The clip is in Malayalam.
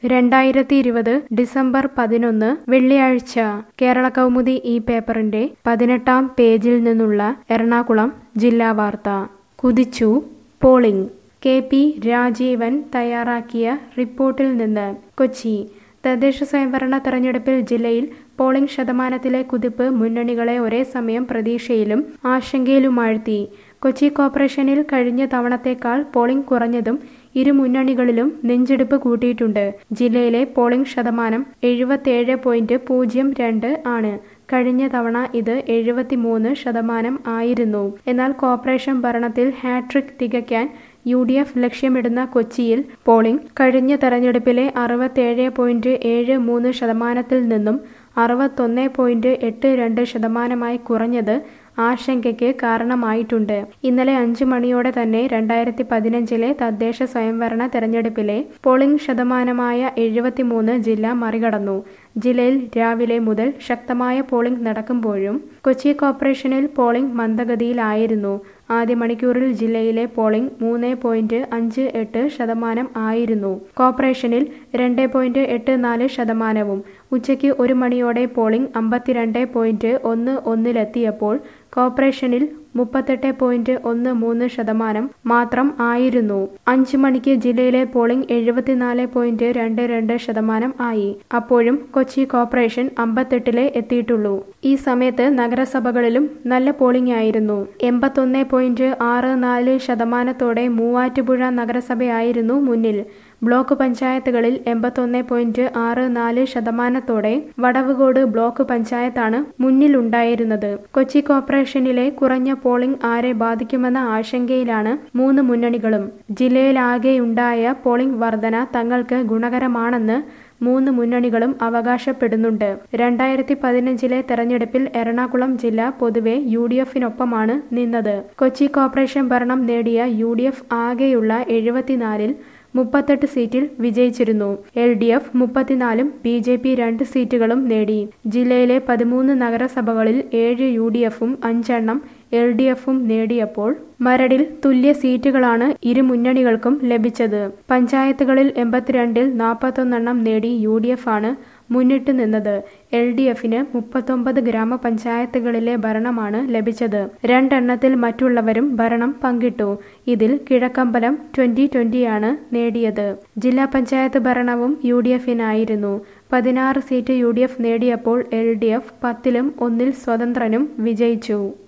രണ്ടായിരത്തി ഇരുപത് ഡിസംബർ പതിനൊന്ന് വെള്ളിയാഴ്ച കേരള കൗമുദി ഈ പേപ്പറിന്റെ പതിനെട്ടാം പേജിൽ നിന്നുള്ള എറണാകുളം ജില്ലാ വാർത്ത കുതിച്ചു പോളിംഗ് കെ പി രാജീവൻ തയ്യാറാക്കിയ റിപ്പോർട്ടിൽ നിന്ന് കൊച്ചി തദ്ദേശ സ്വയംഭരണ തെരഞ്ഞെടുപ്പിൽ ജില്ലയിൽ പോളിംഗ് ശതമാനത്തിലെ കുതിപ്പ് മുന്നണികളെ ഒരേ സമയം പ്രതീക്ഷയിലും ആശങ്കയിലുമാഴ്ത്തി കൊച്ചി കോർപ്പറേഷനിൽ കഴിഞ്ഞ തവണത്തേക്കാൾ പോളിംഗ് കുറഞ്ഞതും ഇരു മുന്നണികളിലും നെഞ്ചെടുപ്പ് കൂട്ടിയിട്ടുണ്ട് ജില്ലയിലെ പോളിംഗ് ശതമാനം എഴുപത്തേഴ് പോയിന്റ് പൂജ്യം രണ്ട് ആണ് കഴിഞ്ഞ തവണ ഇത് എഴുപത്തിമൂന്ന് ശതമാനം ആയിരുന്നു എന്നാൽ കോർപ്പറേഷൻ ഭരണത്തിൽ ഹാട്രിക് തികയ്ക്കാൻ യു ഡി എഫ് ലക്ഷ്യമിടുന്ന കൊച്ചിയിൽ പോളിംഗ് കഴിഞ്ഞ തെരഞ്ഞെടുപ്പിലെ അറുപത്തേഴ് പോയിന്റ് ഏഴ് മൂന്ന് ശതമാനത്തിൽ നിന്നും അറുപത്തൊന്ന് പോയിന്റ് എട്ട് രണ്ട് ശതമാനമായി കുറഞ്ഞത് ആശങ്കയ്ക്ക് കാരണമായിട്ടുണ്ട് ഇന്നലെ അഞ്ചു മണിയോടെ തന്നെ രണ്ടായിരത്തി പതിനഞ്ചിലെ തദ്ദേശ സ്വയംഭരണ തെരഞ്ഞെടുപ്പിലെ പോളിംഗ് ശതമാനമായ എഴുപത്തിമൂന്ന് ജില്ല മറികടന്നു ജില്ലയിൽ രാവിലെ മുതൽ ശക്തമായ പോളിംഗ് നടക്കുമ്പോഴും കൊച്ചി കോർപ്പറേഷനിൽ പോളിംഗ് മന്ദഗതിയിലായിരുന്നു ആദ്യ മണിക്കൂറിൽ ജില്ലയിലെ പോളിംഗ് മൂന്ന് പോയിന്റ് അഞ്ച് എട്ട് ശതമാനം ആയിരുന്നു കോർപ്പറേഷനിൽ രണ്ട് പോയിന്റ് എട്ട് നാല് ശതമാനവും ഉച്ചയ്ക്ക് ഒരു മണിയോടെ പോളിംഗ് അമ്പത്തിരണ്ട് പോയിന്റ് ഒന്ന് ഒന്നിലെത്തിയപ്പോൾ കോർപ്പറേഷനിൽ മുപ്പത്തെട്ട് പോയിന്റ് ഒന്ന് മൂന്ന് ശതമാനം മാത്രം ആയിരുന്നു അഞ്ചു മണിക്ക് ജില്ലയിലെ പോളിംഗ് എഴുപത്തിനാല് പോയിന്റ് രണ്ട് രണ്ട് ശതമാനം ആയി അപ്പോഴും കൊച്ചി കോർപ്പറേഷൻ അമ്പത്തെട്ടിലെ എത്തിയിട്ടുള്ളൂ ഈ സമയത്ത് നഗരസഭകളിലും നല്ല പോളിംഗ് ആയിരുന്നു എൺപത്തൊന്ന് പോയിന്റ് ആറ് നാല് ശതമാനത്തോടെ മൂവാറ്റുപുഴ നഗരസഭയായിരുന്നു മുന്നിൽ ബ്ലോക്ക് പഞ്ചായത്തുകളിൽ എൺപത്തൊന്ന് പോയിന്റ് ആറ് നാല് ശതമാനത്തോടെ വടവുകോട് ബ്ലോക്ക് പഞ്ചായത്താണ് മുന്നിലുണ്ടായിരുന്നത് കൊച്ചി കോർപ്പറേഷനിലെ കുറഞ്ഞ പോളിംഗ് ആരെ ബാധിക്കുമെന്ന ആശങ്കയിലാണ് മൂന്ന് മുന്നണികളും ജില്ലയിലാകെയുണ്ടായ പോളിംഗ് വർധന തങ്ങൾക്ക് ഗുണകരമാണെന്ന് മൂന്ന് മുന്നണികളും അവകാശപ്പെടുന്നുണ്ട് രണ്ടായിരത്തി പതിനഞ്ചിലെ തെരഞ്ഞെടുപ്പിൽ എറണാകുളം ജില്ല പൊതുവെ യു ഡി എഫിനൊപ്പമാണ് നിന്നത് കൊച്ചി കോർപ്പറേഷൻ ഭരണം നേടിയ യു ഡി എഫ് ആകെയുള്ള എഴുപത്തിനാലിൽ മുപ്പത്തെട്ട് സീറ്റിൽ വിജയിച്ചിരുന്നു എൽ ഡി എഫ് മുപ്പത്തിനാലും ബി ജെ പി രണ്ട് സീറ്റുകളും നേടി ജില്ലയിലെ പതിമൂന്ന് നഗരസഭകളിൽ ഏഴ് യു ഡി എഫും അഞ്ചെണ്ണം എൽ ഡി എഫും നേടിയപ്പോൾ മരടിൽ തുല്യ സീറ്റുകളാണ് ഇരു മുന്നണികൾക്കും ലഭിച്ചത് പഞ്ചായത്തുകളിൽ എൺപത്തിരണ്ടിൽ നാൽപ്പത്തൊന്നെണ്ണം നേടി യു ഡി എഫ് ആണ് മുന്നിട്ട് നിന്നത് എൽ ഡി എഫിന് മുപ്പത്തൊമ്പത് ഗ്രാമപഞ്ചായത്തുകളിലെ ഭരണമാണ് ലഭിച്ചത് രണ്ടെണ്ണത്തിൽ മറ്റുള്ളവരും ഭരണം പങ്കിട്ടു ഇതിൽ കിഴക്കമ്പലം ട്വന്റി ട്വന്റിയാണ് നേടിയത് ജില്ലാ പഞ്ചായത്ത് ഭരണവും യു ഡി എഫിനായിരുന്നു പതിനാറ് സീറ്റ് യു ഡി എഫ് നേടിയപ്പോൾ എൽ ഡി എഫ് പത്തിലും ഒന്നിൽ സ്വതന്ത്രനും വിജയിച്ചു